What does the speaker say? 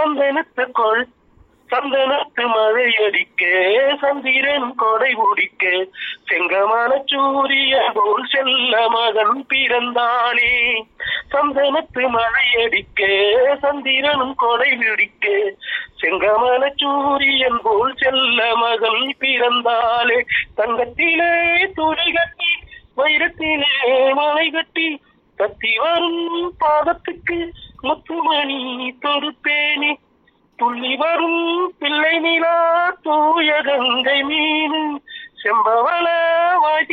சந்தனத்துக்குள் சந்தனத்து மழையடிக்க சந்திரன் கொடை பிடிக்க செங்கமான சூரியன் போல் செல்ல மகன் பிறந்தானே சந்தனத்து மழையடிக்க சந்திரனும் கொடை பிடிக்க செங்கமான சூரியன் போல் செல்ல மகன் பிறந்தாலே தங்கத்திலே துணி கட்டி வைரத்திலே மலை கட்டி கத்தி வரும் பாதத்துக்கு முத்துமணி தொடுப்பேனே துள்ளி வரும் பிள்ளை நிலா தூய கங்கை மீன் செம்பவள வாய்